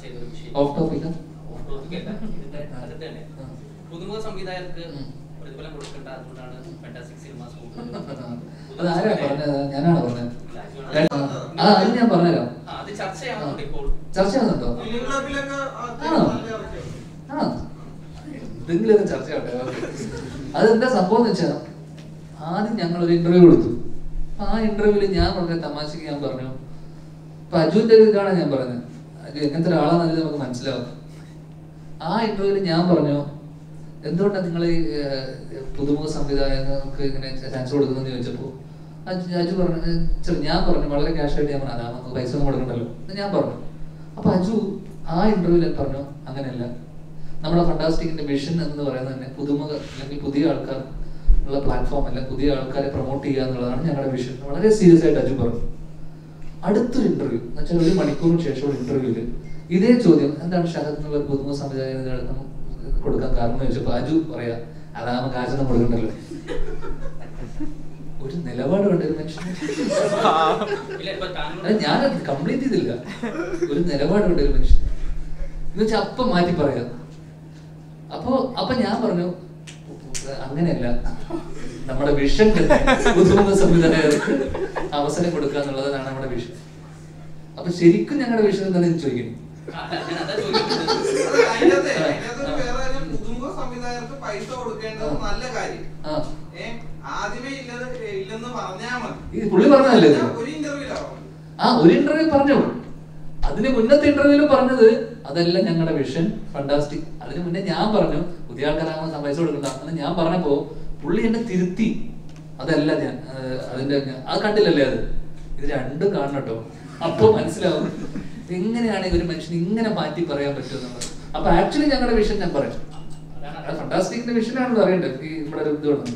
ചെയ്ത ഒരു വിഷയം ഓഫ് ടോപ്പിക്കാ ഓഫ് ടോപ്പിക് അല്ല ഇതിന്റെ അകത്ത് തന്നെ ആ. പുതുമുഖ സംവിധായകർക്ക് ഉം. പ്രതിഫലം കൊടുക്കേണ്ട അതുകൊണ്ടാണ് ഫാന്റാസ്റ്റിക് സിനിമാസ് അത് ആരാ പറഞ്ഞത് ഞാനാണോ പറഞ്ഞത് ആ അത് ഞാൻ പറഞ്ഞുതരാം അത് ചർച്ചയാവുന്നുണ്ട് ഇപ്പോൾ ചർച്ച ചെയ്യുന്നുണ്ടോ ഫിലിം ക്ലബിലൊക്കെ ആണോ? നല്ല ചർച്ചയാണ്. ആ എന്തെങ്കിലും ചർച്ച ചെയ്യട്ടെ ഓക്കേ. അതെന്താ സംഭവം എന്ന് വെച്ചാൽ ആദ്യം ഞങ്ങൾ ഒരു ഇന്റർവ്യൂ കൊടുത്തു അപ്പൊ ആ ഇന്റർവ്യൂവിൽ ഞാൻ വളരെ തമാശക്ക് ഞാൻ പറഞ്ഞു ഇപ്പൊ അജുവിന്റെ ഒരു ഇതാണ് ഞാൻ പറഞ്ഞത് അജു എങ്ങനത്തെ ഒരാളാണെന്നത് നമുക്ക് മനസ്സിലാവും ആ ഇന്റർവ്യൂവിൽ ഞാൻ പറഞ്ഞു എന്തുകൊണ്ടാണ് നിങ്ങൾ ഈ ഏഹ്, പുതുമുഖ സംവിധായകർക്ക് ഇങ്ങനെ ചാൻസ് കൊടുക്കുന്നതെന്ന് ചോദിച്ചപ്പോൾ അജു അജു പറഞ്ഞു ഏഹ്, ചെറു ഞാൻ പറഞ്ഞു വളരെ ക്യാഷ് ആയിട്ട് ഞാൻ പറഞ്ഞു അതാ നമുക്ക് പൈസ ഒന്നും കൊടുക്കണ്ടല്ലോ എന്ന് ഞാൻ പറഞ്ഞു അപ്പൊ അജു ആ ഇന്റർവ്യൂവിൽ പറഞ്ഞു അങ്ങനെയല്ല നമ്മുടെ ഫണ്ടാസ്റ്റിക്കിന്റെ വിഷൻ എന്ന് പറയുന്നത് തന്നെ പുതുമുഖ അല്ലെങ്കിൽ പുതിയ ആൾക്കാർ ഉള്ള പ്ലാറ്റ്ഫോം അല്ല പുതിയ ആൾക്കാരെ പ്രൊമോട്ട് ചെയ്യുക എന്നുള്ളതാണ് ഞങ്ങളുടെ വിഷൻ വളരെ സീരിയസ് ആയിട്ട് അജു പറഞ്ഞു അടുത്തൊരു ഇന്റർവ്യൂ എന്ന് വെച്ചാൽ ഒരു മണിക്കൂറിന് ശേഷം ഒരു ഇന്റർവ്യൂവിൽ ഇതേ ചോദ്യം എന്താണ് ഷഹദ് എന്നുള്ള ഒരു പുതുമുഖ സംവിധായകൻ കൊടുക്കാൻ കാരണം എന്ന് ചോദിച്ചപ്പോൾ അജു പറയാ അതാകുമ്പോ കാശൊന്നും കൊടുക്കണ്ടല്ലോ ഒരു നിലപാട് വേണ്ട ഒരു മനുഷ്യന് ഇല്ല ഇപ്പൊ താങ്കൾ അത് ഞാനത് കംപ്ലീറ്റ് ചെയ്തില്ല ഒരു നിലപാട് വേണ്ട ഒരു മനുഷ്യൻ എന്ന് വെച്ചാൽ അപ്പം മാറ്റി പറയാം അപ്പോ അപ്പൊ ഞാൻ പറഞ്ഞു അങ്ങനെയല്ല നമ്മുടെ വിഷൻ തന്നെ പുതുമുഖ സംവിധായകർക്ക് അവസരം കൊടുക്കുക എന്നുള്ളതാണ് നമ്മുടെ വിഷൻ അപ്പൊ ശരിക്കും ഞങ്ങളുടെ വിഷൻ എന്താണെന്ന് ചോദിക്കുന്നു ആ, ഞാൻ അതാ ചോദിക്കുന്നത് അത് അതിനകത്തെ- അതിനകത്തൊരു വേറെ കാര്യം, പുതുമുഖ സംവിധായകർക്ക് പൈസ കൊടുക്കേണ്ടത് നല്ല കാര്യം ആ. ഏ ആദ്യമേ ഇല്ലത് ഇല്ലെന്ന് പറഞ്ഞാ മതി ഈ പുള്ളി പറഞ്ഞതല്ലേ ഇത്? ഒരു ഇന്റർവ്യൂലാ ആ ഒരു ഇന്റർവ്യൂ പറഞ്ഞു അതിന് മുന്നത്തെ ഇന്റർവ്യൂവിൽ പറഞ്ഞത് അതല്ല ഞങ്ങളുടെ വിഷൻ ഫണ്ടാസ്റ്റിക് അതിന് മുന്നേ ഞാൻ പറഞ്ഞു പുതിയ ആൾക്കാരാകുമ്പോൾ പൈസ കൊടുക്കണ്ട എന്ന് ഞാൻ പറഞ്ഞപ്പോ പുള്ളി എന്നെ തിരുത്തി അതല്ല ഞാൻ ഏഹ്, അതിന്റെ ഞാൻ- അത് കണ്ടില്ലല്ലേ അത് ഇത് രണ്ടും കാണണം കേട്ടോ അപ്പൊ മനസ്സിലാവും എങ്ങനെയാണ് ഒരു മനുഷ്യന് ഇങ്ങനെ മാറ്റി പറയാൻ പറ്റുമെന്നുള്ളത് അപ്പൊ ആക്ച്വലി ഞങ്ങളുടെ വിഷൻ ഞാൻ പറയാം ഫണ്ടാസ്റ്റിക്കിന്റെ വിഷനാണല്ലോ അറിയണ്ടത് ഈ നമ്മുടെ ഒരു ഇത് വേണം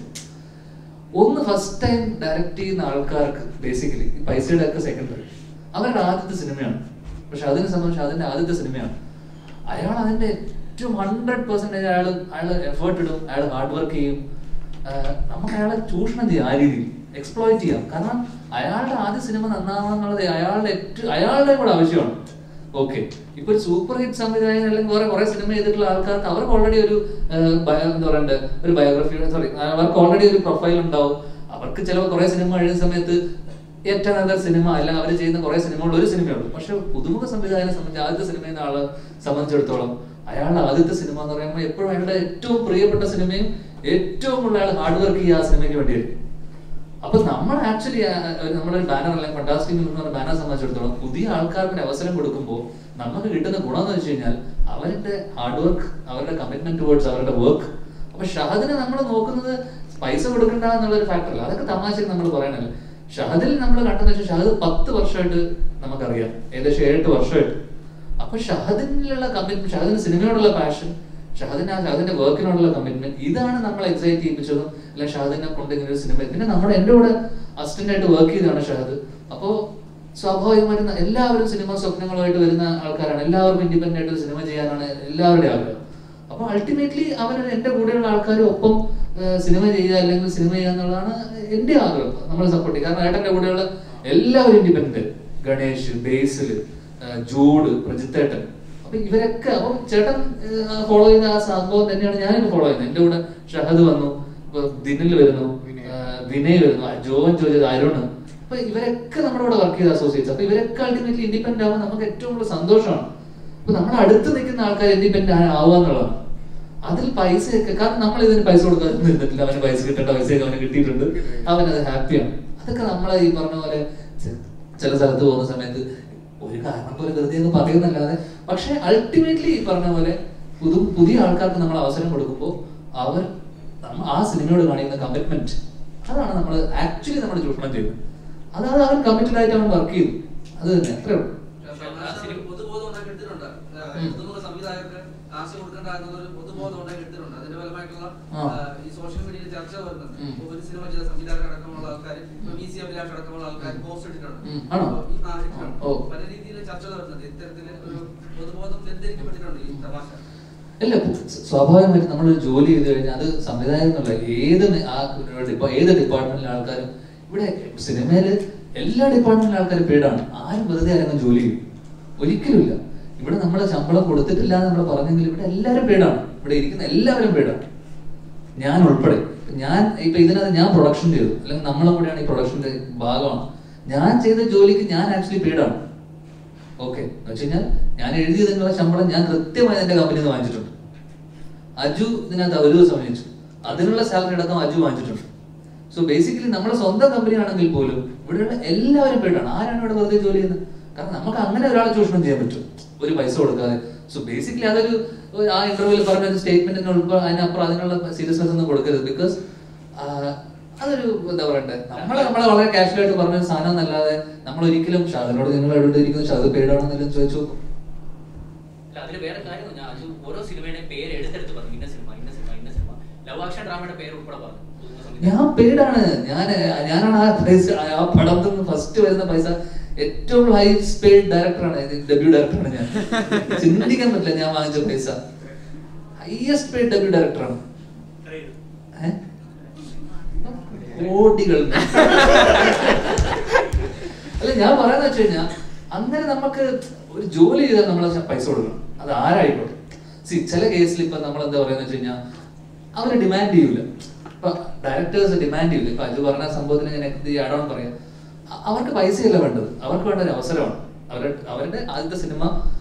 ഒന്ന് ഫസ്റ്റ് ടൈം ഡയറക്റ്റ് ചെയ്യുന്ന ആൾക്കാർക്ക് ബേസിക്കലി പൈസയുടെ ഒക്കെ സെക്കൻഡറി അവരുടെ ആദ്യത്തെ സിനിമയാണ് പക്ഷെ അതിനെ സംബന്ധിച്ച് അതിന്റെ ആദ്യത്തെ സിനിമയാണ് അയാൾ അതിന്റെ ഏറ്റവും ഹൺഡ്രഡ് പെർസെന്റേജ് അയാൾ അയാൾ എഫേർട്ട് ഇടും അയാൾ ഹാർഡ് വർക്ക് ചെയ്യും ആഹ് നമുക്ക് അയാളെ ചൂഷണം ചെയ്യാം ആ രീതിയിൽ എക്സ്പ്ലോയിറ്റ് ചെയ്യാം കാരണം അയാളുടെ ആദ്യ സിനിമ നന്നാവണം എന്നുള്ളത് അയാളുടെ ഏറ്റവും അയാളുടെ കൂടെ ആവശ്യമാണ് ഓക്കെ ഇപ്പൊ ഒരു സൂപ്പർ ഹിറ്റ് സംവിധായകൻ അല്ലെങ്കിൽ വേറെ കുറെ സിനിമ ചെയ്തിട്ടുള്ള ആൾക്കാർക്ക് അവർക്ക് ഓൾറെഡി ഒരു ആഹ്, ബയ- എന്താ പറയണ്ടേ ഒരു ബയോഗ്രഫി സോറി അവർക്ക് ഓൾറെഡി ഒരു പ്രൊഫൈൽ ഉണ്ടാവും അവർക്ക് ചിലപ്പോൾ കുറെ സിനിമ കഴിയുന്ന സമയത്ത് ഏറ്റവും നല്ല സിനിമ അല്ല അവർ ചെയ്യുന്ന കുറെ സിനിമകൾ ഒരു സിനിമയുള്ളൂ പക്ഷെ പുതുമുഖ സംവിധായകനെ സംബന്ധിച്ച് ആദ്യത്തെ സിനിമ എന്ന ആളെ സംബന്ധിച്ചിടത്തോളം അയാളുടെ ആദ്യത്തെ സിനിമ എന്ന് പറയുമ്പോൾ എപ്പോഴും അയാളുടെ ഏറ്റവും പ്രിയപ്പെട്ട സിനിമയും ഏറ്റവും കൂടുതൽ അയാൾ ഹാർഡ് വർക്ക് ചെയ്യുക ആ സിനിമയ്ക്ക് വേണ്ടിയായിരിക്കും അപ്പൊ നമ്മൾ ആക്ച്വലി നമ്മുടെ ബാനർ അല്ലെങ്കിൽ ഫണ്ടാസ്റ്റിക് എന്ന് പറഞ്ഞ ബാനർ സംബന്ധിച്ചിടത്തോളം പുതിയ ആൾക്കാർക്ക് ഒരു അവസരം കൊടുക്കുമ്പോൾ നമുക്ക് കിട്ടുന്ന ഗുണം എന്ന് വെച്ച് കഴിഞ്ഞാൽ അവരുടെ ഹാർഡ് വർക്ക് അവരുടെ കമ്മിറ്റ്മെന്റ് ടുവേർഡ്സ് അവരുടെ വർക്ക് അപ്പൊ ഷഹദിനെ നമ്മൾ നോക്കുന്നത് പൈസ കൊടുക്കണ്ട എന്നുള്ള ഒരു ഫാക്ടറല്ല അതൊക്കെ തമാശക്ക് നമ്മൾ പറയണല്ലോ ഷഹദിൽ നമ്മൾ കണ്ടെന്ന് വെച്ചാൽ ഷഹദ് പത്ത് വർഷമായിട്ട് നമുക്കറിയാം ഏകദേശം ഏഴെട്ട് വർഷമായിട്ട് അപ്പൊ ഷഹദിനുള്ള കമ്മിറ്റ്മെന്റ് ഷഹദിന് സിനിമയോടുള്ള പാഷൻ ഷഹദിന് ആ ഷഹദിന്റെ വർക്കിനോടുള്ള കമ്മിറ്റ്മെന്റ് ഇതാണ് നമ്മളെ എക്സൈറ്റ് ചെയ്യിപ്പിച്ചതും അല്ലെങ്കിൽ ഷഹദിനെ കൊണ്ട് ഇങ്ങനെ ഒരു സിനിമ പിന്നെ നമ്മുടെ എൻ്റെ കൂടെ അസിസ്റ്റന്റ് ആയിട്ട് വർക്ക് ചെയ്തതാണ് ഷഹദ് അപ്പോ സ്വാഭാവികമായിട്ടും എല്ലാവരും സിനിമ സ്വപ്നങ്ങളുമായിട്ട് വരുന്ന ആൾക്കാരാണ് എല്ലാവർക്കും ഇൻഡിപെൻഡന്റ് ആയിട്ട് ഒരു സിനിമ ചെയ്യാനാണ് എല്ലാവരുടെയും ആഗ്രഹം അപ്പൊ അൾട്ടിമേറ്റ്ലി അവർ എൻ്റെ കൂടെയുള്ള ആൾക്കാരും ഒപ്പം ഏഹ്, സിനിമ ചെയ്യുക അല്ലെങ്കിൽ സിനിമ ചെയ്യുക എന്നുള്ളതാണ് എൻ്റെ ആഗ്രഹം നമ്മൾ സപ്പോർട്ട് ചെയ്യും കാരണം ഏട്ടൻ്റെ കൂടെയുള്ള എല്ലാവരും ഇൻഡിപെൻഡന്റ് ഗണേഷ് ബേസിൽ ജൂഡ് പ്രജിത്തേട്ടൻ അപ്പൊ ഇവരൊക്കെ അപ്പം ചേട്ടൻ ഫോളോ ചെയ്യുന്ന ആ സംഭവം തന്നെയാണ് ഞാനിപ്പോ ഫോളോ ചെയ്യുന്നത് എൻ്റെ കൂടെ ഷഹദ് വന്നു ഇപ്പൊ ദിനിൽ വരുന്നു വിനയ്. ആ, വിനയ് വരുന്നു ആ, ജോൻ ചോദിച്ചത് അരുണ് അപ്പൊ ഇവരൊക്കെ നമ്മുടെ കൂടെ വർക്ക് ചെയ്ത അസോസിയേറ്റ്സ് അപ്പൊ ഇവരൊക്കെ അൾട്ടിമേറ്റ്ലി ഇൻഡിപെൻഡന്റ് ആവാൻ നമുക്ക് ഏറ്റവും കൂടുതൽ സന്തോഷമാണ് അപ്പൊ നമ്മുടെ അടുത്ത് നിൽക്കുന്ന ആൾക്കാർ ഇൻഡിപെൻഡന്റ് ആവുക എന്നുള്ളതാണ് അതിൽ പൈസയൊക്കെ കാരണം നമ്മൾ ഇതിന് പൈസ കൊടുക്കാൻ നിന്നിട്ടില്ല അവന് പൈസ കിട്ടേണ്ട പൈസയൊക്കെ അവന് കിട്ടിയിട്ടുണ്ട് അവനത് ഹാപ്പിയാണ് അതൊക്കെ നമ്മളെ ഈ പറഞ്ഞ പോലെ ചെ- ചില സ്ഥലത്ത് പോകുന്ന സമയത്ത് ഒരു കാരണം പോലെ വെറുതെ അങ്ങ് പറയുന്നല്ലാതെ പക്ഷെ അൾട്ടിമേറ്റ്ലി ഈ പറഞ്ഞ പോലെ പുതു പുതിയ ആൾക്കാർക്ക് നമ്മൾ അവസരം കൊടുക്കുമ്പോൾ അവർ നമ്മ- ആ സിനിമയോട് കാണിക്കുന്ന കമ്മിറ്റ്മെന്റ് അതാണ് നമ്മൾ ആക്ച്വലി നമ്മൾ ചൂഷണം ചെയ്യുന്നത് അതാണ് അവൻ കമ്മിറ്റഡ് ആയിട്ട് അവൻ വർക്ക് ചെയ്തു അത് തന്നെ അത്രേ ഉള്ളൂ പൊതുബോധം ഉണ്ടാക്കി എടുത്തിട്ടുണ്ട് ഉം. പുതുമുഖ സംവിധായകർക്ക് കാശ് കൊടുക്കേണ്ട എന്നൊരു പൊതുബോധം ഉണ്ടാക്കി എടുത്തിട്ടുണ്ട് അതിന്റെ ഫലമായിട്ടുള്ള ആ. ആ, ഈ സോഷ്യൽ മീഡിയയിൽ ചർച്ച വരുന്നുണ്ട് ഉം. ഇപ്പൊ ഒരു സിനിമ ചെയ്ത സംവിധായകർ അടക്കമുള്ള ആൾക്കാർ ഇപ്പൊ വി സി അഭിലാഷ് അടക്കമുള്ള ആൾക്കാർ പോസ്റ്റ് ഇട്ടിട്ടുണ്ട് ഉം. ആണോ? അപ്പൊ ഈ ആ, ഇട്ടിട്ടുണ്ട്. ഓ. പല രീതിയിൽ ചർച്ചകൾ വരുന്നുണ്ട് ഇത്തരത്തില് ഒരു പൊതുബോധം തെറ്റിദ്ധരിക്കപ്പെട്ടിട്ടുണ്ട് ഈ തമാശ അല്ല സ്വാഭാവികമായിട്ട് നമ്മളൊരു ജോലി ചെയ്ത് കഴിഞ്ഞാൽ അത് സംവിധായകം എന്നുള്ള ഏത് മെ- ആ ഡിപ്പ- ഏത് ഡിപ്പാർട്ട്മെന്റിലെ ആൾക്കാരും ഇവിടെ സിനിമയിൽ എല്ലാ ഡിപ്പാർട്ട്മെന്റിലെ ആൾക്കാരും പേടാണ് ആരും വെറുതെ ആരെങ്കിലും ജോലി ചെയ്യും ഒരിക്കലുമില്ല ഇവിടെ നമ്മൾ ശമ്പളം കൊടുത്തിട്ടില്ല എന്ന് നമ്മൾ പറഞ്ഞെങ്കിൽ ഇവിടെ എല്ലാവരും പേടാണ് ഇവിടെ ഇരിക്കുന്ന എല്ലാവരും പേടാണ് ഞാൻ ഉൾപ്പെടെ ഞാൻ ഇപ്പൊ ഇതിനകത്ത് ഞാൻ പ്രൊഡക്ഷൻ ചെയ്തു അല്ലെങ്കിൽ നമ്മളെ കൂടെയാണ് ഈ പ്രൊഡക്ഷന്റെ ഭാഗമാണ് ഞാൻ ചെയ്ത ജോലിക്ക് ഞാൻ ആക്ച്വലി പെയ്ഡാണ് ഓക്കെ എന്ന് വെച്ച് കഴിഞ്ഞാൽ ഞാൻ എഴുതിയതിനുള്ള ശമ്പളം ഞാൻ കൃത്യമായി എന്റെ കമ്പനിയിൽ നിന്ന് വാങ്ങിച്ചിട്ടുണ്ട് അജു ഇതിനകത്ത് ഒരു ദിവസം വാങ്ങിച്ചു അതിനുള്ള സാലറി അടക്കം അജു വാങ്ങിച്ചിട്ടുണ്ട് സോ ബേസിക്കലി നമ്മുടെ സ്വന്തം കമ്പനി ആണെങ്കിൽ പോലും ഇവിടെയുള്ള എല്ലാവരും പേടാണ് ആരാണ് ഇവിടെ വെറുതെ ജോലി ചെയ്യുന്നത് കാരണം നമുക്ക് അങ്ങനെ ഒരാളെ ചൂഷണം ചെയ്യാൻ പറ്റും ഒരു പൈസ കൊടുക്കാതെ സോ ബേസിക്കലി അതൊരു ഒരു ആ ഇന്റർവ്യൂവിൽ പറഞ്ഞ ഒരു സ്റ്റേറ്റ്മെന്റിന് ഉൾപ്പെടെ അതിനപ്പുറം അതിനുള്ള സീരിയസ്നെസ് ഒന്നും കൊടുക്കരുത് ബിക്കോസ് അതൊരു എന്താ പറയണ്ടേ നമ്മളെ നമ്മളെ വളരെ കാഷ്വൽ ആയിട്ട് പറഞ്ഞ ഒരു സാധനം എന്നല്ലാതെ നമ്മൾ ഒരിക്കലും ഷാദിനോട് നിങ്ങൾ എവിടെ ഇരിക്കുന്നു ഷാദ് പേടാണെന്നെല്ലാം ചോദിച്ചു നോക്കും അല്ല അതിൽ വേറെ കാര്യം ഞാൻ അജു ഓരോ സിനിമയുടെയും പേര് എടുത്തെടുത്ത് പറഞ്ഞു ഇന്ന സിനിമ ഇന്ന സിനിമ ഇന്ന സിനിമ ലവ് ആക്ഷൻ ഡ്രാമയുടെ പേര് ഉൾപ്പെടെ പറഞ്ഞു പുതുമുഖ സംവിധായകൻ. ഞാൻ പേടാണ് ഞാൻ ഞാനാണ് ആ പൈസ ആ പടത്തിൽ നിന്ന് ഫസ്റ്റ് വരുന്ന പൈസ ഏറ്റവും ഹൈ പെയ്ഡ് ഡയറക്ടറാണ് ഡെബ്യൂ ഡയറക്ടറാണ് ഞാൻ ചിന്തിക്കാൻ പറ്റില്ല ഞാൻ വാങ്ങിച്ച പൈസ ഹൈയസ്റ്റ് പെയ്ഡ് ഡെബ്യൂ ഡയറക്ടറാണ് ഏ? കോടികൾ അല്ല ഞാൻ പറയാന്ന് വെച്ച് കഴിഞ്ഞാൽ അങ്ങനെ നമുക്ക് ഒരു ജോലി ചെയ്താൽ നമ്മൾ പൈസ കൊടുക്കണം അത് ആരായിക്കോട്ടെ സി ചില കേസിൽ ഇപ്പൊ നമ്മൾ എന്താ പറയുന്നത് വെച്ച് കഴിഞ്ഞാൽ അവര് ഡിമാൻഡ് ചെയ്യൂല ഇപ്പൊ ഡയറക്ടേഴ്സ് ഡിമാൻഡ് ചെയ്യൂല ഇപ്പൊ അത് പറഞ്ഞ സംഭവത്തിന് ഞാൻ ആഡ് ഓൺ പറയാം അ- അവർക്ക് പൈസയല്ല വേണ്ടത് അവർക്ക് വേണ്ട ഒരു അവസരമാണ് അവരുടെ അവരുടെ ആദ്യത്തെ സിനിമ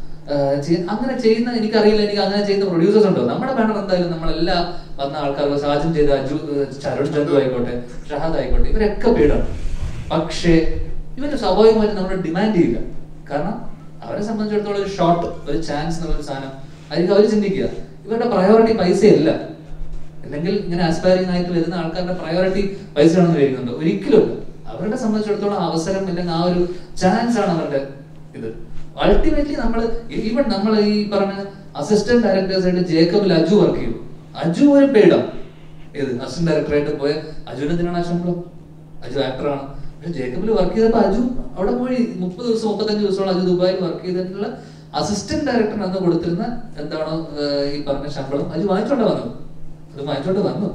അങ്ങനെ ചെയ്യുന്ന എനിക്കറിയില്ല എനിക്ക് അങ്ങനെ ചെയ്യുന്ന പ്രൊഡ്യൂസേഴ്സ് ഉണ്ടോ നമ്മുടെ ബാനർ എന്തായാലും നമ്മളെല്ലാ വന്ന ആൾക്കാർ സാജൻ ചെയ്ത അജു ചരുൺ ചന്തു ആയിക്കോട്ടെ ഷഹാദ് ആയിക്കോട്ടെ ഇവരൊക്കെ പേടാണ് പക്ഷേ ഇവര് സ്വാഭാവികമായിട്ട് നമ്മൾ ഡിമാൻഡ് ചെയ്യില്ല കാരണം അവരെ സംബന്ധിച്ചിടത്തോളം ഒരു ഷോട്ട് ഒരു ചാൻസ് എന്നുള്ള ഒരു സാധനം ആയിരിക്കും അവർ ചിന്തിക്കുക ഇവരുടെ പ്രയോറിറ്റി പൈസയല്ല അല്ലെങ്കിൽ ഇങ്ങനെ ആസ്പയറിംഗ് ആയിട്ട് വരുന്ന ആൾക്കാരുടെ പ്രയോറിറ്റി പൈസയാണെന്ന് വിചാരിക്കുന്നുണ്ട് ഒരിക്കലും അവരുടെ സംബന്ധിച്ചിടത്തോളം അവസരം അല്ലെങ്കിൽ ആ ഒരു ചാൻസ് ആണ് അവരുടെ ഇത് അൾട്ടിമേറ്റ്ലി നമ്മൾ ഈവൻ നമ്മൾ ഈ പറഞ്ഞ അസിസ്റ്റന്റ് ഡയറക്ടേഴ്സ് ആയിട്ട് ജേക്കബിൽ അജു വർക്ക് ചെയ്തു അജു ഒരു പേടാണ് ഏത് അസിസ്റ്റന്റ് ഡയറക്ടറായിട്ട് പോയ അജുവിന് എന്തിനാണ് ആ ശമ്പളം അജു ആക്ടറാണ് പക്ഷെ ജേക്കബിൽ വർക്ക് ചെയ്തപ്പോൾ അജു അവിടെ പോയി മുപ്പത് ദിവസം മുപ്പത്തഞ്ച് ദിവസത്തോളം അജു ദുബായിൽ വർക്ക് ചെയ്തിട്ടുള്ള അസിസ്റ്റന്റ് ഡയറക്ടറിന് അന്ന് കൊടുത്തിരുന്ന എന്താണോ ഏഹ്, ഈ പറഞ്ഞ ശമ്പളം അജു വാങ്ങിച്ചോണ്ട് വന്നു അത് വാങ്ങിച്ചോണ്ട് വന്നു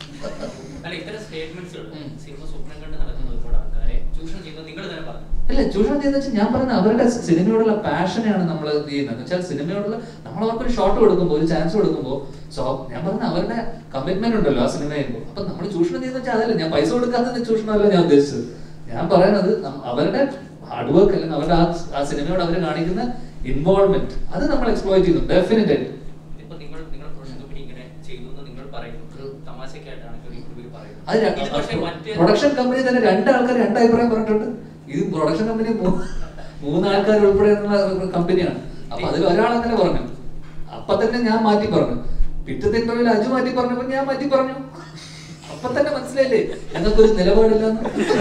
അല്ല ഇത്തരം സ്റ്റേറ്റ്മെന്റ്സുകൾ ഉം. സിനിമ സ്വപ്നം കണ്ട് നടക്കുന്ന ഒരുപാട് ആൾക്കാരെ ചൂഷണം ചെയ്യുന്നത് നിങ്ങൾ തന്നെ പറഞ്ഞു അല്ല ചൂഷണം ചെയ്യുന്ന വെച്ചാൽ ഞാൻ പറഞ്ഞ അവരുടെ സിനിമയോടുള്ള പാഷനെയാണ് നമ്മൾ ചെയ്യുന്നത് എന്ന് വെച്ചാൽ സിനിമയോടുള്ള നമ്മൾ അവർക്കൊരു ഷോട്ട് കൊടുക്കുമ്പോൾ ഒരു ചാൻസ് കൊടുക്കുമ്പോൾ സോ ഞാൻ പറഞ്ഞ അവരുടെ കമ്മിറ്റ്മെന്റ് ഉണ്ടല്ലോ ആ സിനിമ ചെയ്യുമ്പോൾ അപ്പൊ നമ്മൾ ചൂഷണം ചെയ്യുന്ന വെച്ചാൽ അതല്ല ഞാൻ പൈസ കൊടുക്കാത്ത ചൂഷണമല്ല ഞാൻ ഉദ്ദേശിച്ചത് ഞാൻ പറയുന്നത് നം- അവരുടെ ഹാർഡ് വർക്ക് അല്ലെങ്കിൽ അവരുടെ ആ ആ സിനിമയോട് അവർ കാണിക്കുന്ന ഇൻവോൾവ്മെന്റ് അത് നമ്മൾ എക്സ്പ്ലോർ ചെയ്യുന്നു ഡെഫിനറ്റ് ആയിട്ട് ഇപ്പൊ നിങ്ങൾ നിങ്ങൾ പ്രൊഡക്ഷൻ കമ്പനി ഇങ്ങനെ ചെയ്തു എന്ന് നിങ്ങൾ പറയുന്നു ഒരു തമാശക്കായിട്ടാണ് ഒരു ഇന്റർവ്യൂ പറയുന്നത് അത് ഇത് പക്ഷേ മറ്റ് പ്രൊഡക്ഷൻ കമ്പനി തന്നെ രണ്ട് ആൾക്കാർ രണ്ട് അഭിപ്രായം പറഞ്ഞിട്ടുണ്ട് ഇത് പ്രൊഡക്ഷൻ കമ്പനി മൂന്ന് ആൾക്കാർ ഉൾപ്പെടെയുള്ള കമ്പനിയാണ് അപ്പൊ അതിൽ ഒരാൾ അങ്ങനെ പറഞ്ഞു അപ്പൊ തന്നെ ഞാൻ മാറ്റി പറഞ്ഞു പിറ്റത്തെ ഇന്റർവ്യൂവിൽ അജു മാറ്റി പറഞ്ഞപ്പോ ഞാൻ മാറ്റി പറഞ്ഞു അപ്പൊ തന്നെ മനസ്സിലായില്ലേ ഞങ്ങൾക്കൊരു നിലപാടില്ലെന്ന്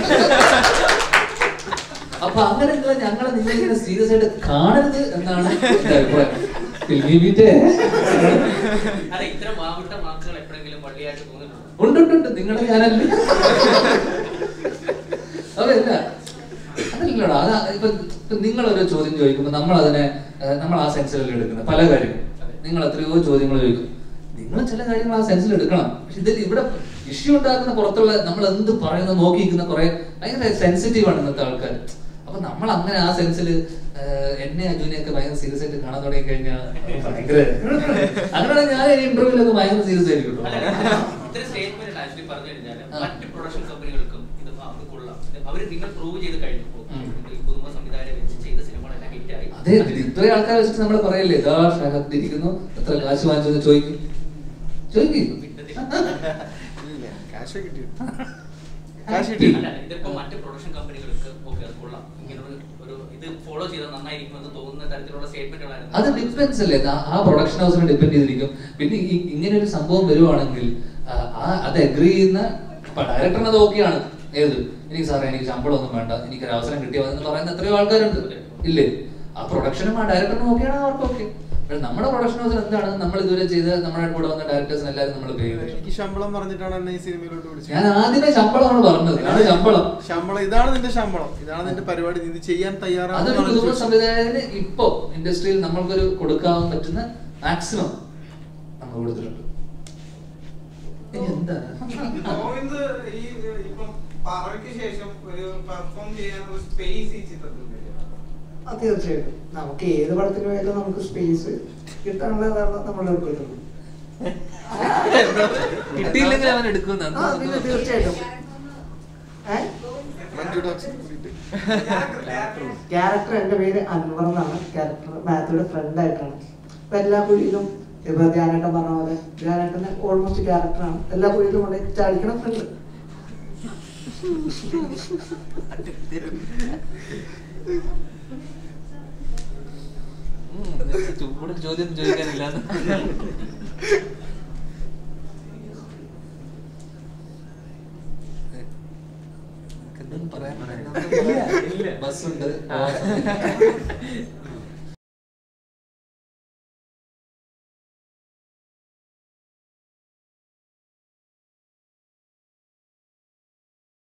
അപ്പൊ അങ്ങനെ നിങ്ങൾ ഞങ്ങളെ നിങ്ങൾ ഇങ്ങനെ സീരിയസ് ആയിട്ട് കാണരുത് എന്നാണ് എന്റെ അഭിപ്രായം ഫിൽമി ബീറ്റേ അല്ല ഇത്തരം വാവിട്ട മാർക്സുകൾ എപ്പോഴെങ്കിലും പള്ളിയായിട്ട് തോന്നിയിട്ടുണ്ടോ ഉണ്ട് ഉണ്ട് ഉണ്ട് നിങ്ങളെ ഞാനല്ല അതല്ല അതല്ലടാ അതാ ഇപ്പൊ ഇപ്പൊ നിങ്ങൾ ഒരു ചോദ്യം ചോദിക്കുമ്പോൾ നമ്മൾ അതിനെ ഏഹ്, നമ്മൾ ആ സെൻസിലല്ല എടുക്കുന്നത് പല കാര്യങ്ങളും നിങ്ങൾ എത്രയോ ചോദ്യങ്ങൾ ചോദിക്കും നിങ്ങൾ ചില കാര്യങ്ങൾ ആ സെൻസിൽ എടുക്കണം പക്ഷെ ഇതിൽ ഇവിടെ ഇഷ്യൂ ഉണ്ടാക്കുന്ന പുറത്തുള്ള നമ്മൾ എന്ത് പറയുന്നു നോക്കിയിരിക്കുന്ന കുറെ ഭയങ്കര സെൻസിറ്റീവ് ആണ് ഇന്നത്തെ ആൾക്കാർ അപ്പൊ നമ്മൾ അങ്ങനെ ആ സെൻസിൽ എന്നെ അജുനെയൊക്കെ ഭയങ്കര സീരിയസ് ആയിട്ട് കാണാൻ തുടങ്ങി കഴിഞ്ഞാൽ ഭയങ്കര അങ്ങനെയാണ് ഞാൻ ഈ ഇന്റർവ്യൂലൊക്കെ ഭയങ്കര സീരിയസ് ആയിരിക്കും കേട്ടോ. അല്ല, ഇത്തരം സ്റ്റേറ്റ്മെന്റ് ആക്ച്വലി പറഞ്ഞു കഴിഞ്ഞാൽ ആ. മറ്റ് പ്രൊഡക്ഷൻ കമ്പനികൾക്കും ഇത് ആ, അത് കൊള്ളാം അവർ നിങ്ങൾ പ്രൂവ് ചെയ്ത് കഴിഞ്ഞപ്പോൾ ഉം. നിങ്ങൾ ഈ പുതുമ സംവിധായകരെ വെച്ച് ചെയ്ത സിനിമകളെല്ലാം ഹിറ്റായി അതെ ഇത് ഇത്രയും ആൾക്കാരെ വെച്ചിട്ട് നമ്മൾ പറയല്ലേ ഇതാ ഷഹദ് ഇരിക്കുന്നു എത്ര കാശ് വാങ്ങിച്ചു ചോദിക്കും ചോദിക്കും ഇല്ല കാശ് കിട്ടി കാശ് കിട്ടി. അല്ല ഇതിപ്പോ മറ്റ് പ്രൊഡക്ഷൻ കമ്പനികൾക്ക് ഓക്കെ അത് കൊള്ളാം ഇങ്ങനെ ഒരു ഒരു ഇത് ഫോളോ ചെയ്താൽ നന്നായിരിക്കുമെന്ന് തോന്നുന്ന തരത്തിലുള്ള സ്റ്റേറ്റ്മെന്റുകളായിരുന്നു അത് ഡിപ്പെൻസ് അല്ലേ ആ- ആ പ്രൊഡക്ഷൻ ഹൗസിനെ ഡിപ്പെൻഡ് ചെയ്തിരിക്കും പിന്നെ ഈ ഇങ്ങനെ ഒരു സംഭവം വരുവാണെങ്കിൽ ആ, ആ അത് അഗ്രി ചെയ്യുന്ന ഡയറക്ടറിന് അത് ഓക്കെയാണ് ഏത് എനിക്ക് സാറേ എനിക്ക് ശമ്പളം ഒന്നും വേണ്ട എനിക്ക് ഒരു അവസരം കിട്ടിയാൽ മതി എന്ന് പറയുന്ന എത്രയോ ആൾക്കാരുണ്ട് ഇല്ലേ ആ പ്രൊഡക്ഷനും ആ ഡയറക്ടറിനും ഓക്കെയാണ് അവർക്ക് ഓക്കെ പക്ഷെ നമ്മുടെ പ്രൊഡക്ഷൻ ഹൗസിൽ എന്താണ് നമ്മൾ ഇതുവരെ ചെയ്ത നമ്മുടെ കൂടെ വന്ന ഡയറക്ടേഴ്സിന് എല്ലാവരും നമ്മൾ പേ ചെയ്തു എനിക്ക് ശമ്പളം പറഞ്ഞിട്ടാണ് എന്നെ ഈ സിനിമയിലോട്ട് വിളിച്ചത് ഞാൻ ആദ്യമേ ശമ്പളമാണ് പറഞ്ഞത് ഇതാണ് ശമ്പളം ശമ്പളം ഇതാണ് നിന്റെ ശമ്പളം ഇതാണ് നിന്റെ പരിപാടി നീ ഇത് ചെയ്യാൻ അതൊരു തയ്യാറാണ് പുതുമ സംവിധായകന് ഇപ്പോ ഇൻഡസ്ട്രിയിൽ നമ്മൾക്കൊരു കൊടുക്കാൻ പറ്റുന്ന മാക്സിമം നമ്മൾ കൊടുത്തിട്ടുണ്ട് ഇനി എന്താ ഗോവിന്ദ് ഈ ഇപ്പം പറവയ്ക്ക് ശേഷം ഒരു പെർഫോം ചെയ്യാനുള്ള സ്പേസ് ഈ ചിത്രത്തിൽ തരുമോ? ആ, തീർച്ചയായിട്ടും നമുക്ക് ഏത് പടത്തിന് പോയാലും നമുക്ക് സ്പേസ് കിട്ടാനുള്ളതാണ് നമ്മൾ എടുക്കുന്നത് കിട്ടിയില്ലെങ്കിൽ അവൻ എടുക്കുന്നതാണ് ആ പിന്നെ തീർച്ചയായിട്ടും ഏ മഞ്ജു ഡോക്സിനെ കൂട്ടിയിട്ട് ക്യാരക്ടർ എന്റെ പേര് അൻവർ എന്നാണ് ക്യാരക്ടർ മാത്യുയുടെ ഫ്രണ്ട് ആയിട്ടാണ് അപ്പൊ എല്ലാ കുഴിയിലും ഇപ്പൊ ധ്യാനേട്ടൻ പറഞ്ഞ പോലെ ധ്യാനേട്ടന് ഓൾമോസ്റ്റ് ക്യാരക്ടറാണ് എല്ലാ കുഴിയിലും കൊണ്ട് ചാടിക്കണ ഫ്രണ്ട് കൂടുതൽ ചോദ്യം ചോദിക്കാനില്ല എന്തെങ്കിലും പറയാൻ ഇല്ല. ബസ്സുണ്ട് ആ.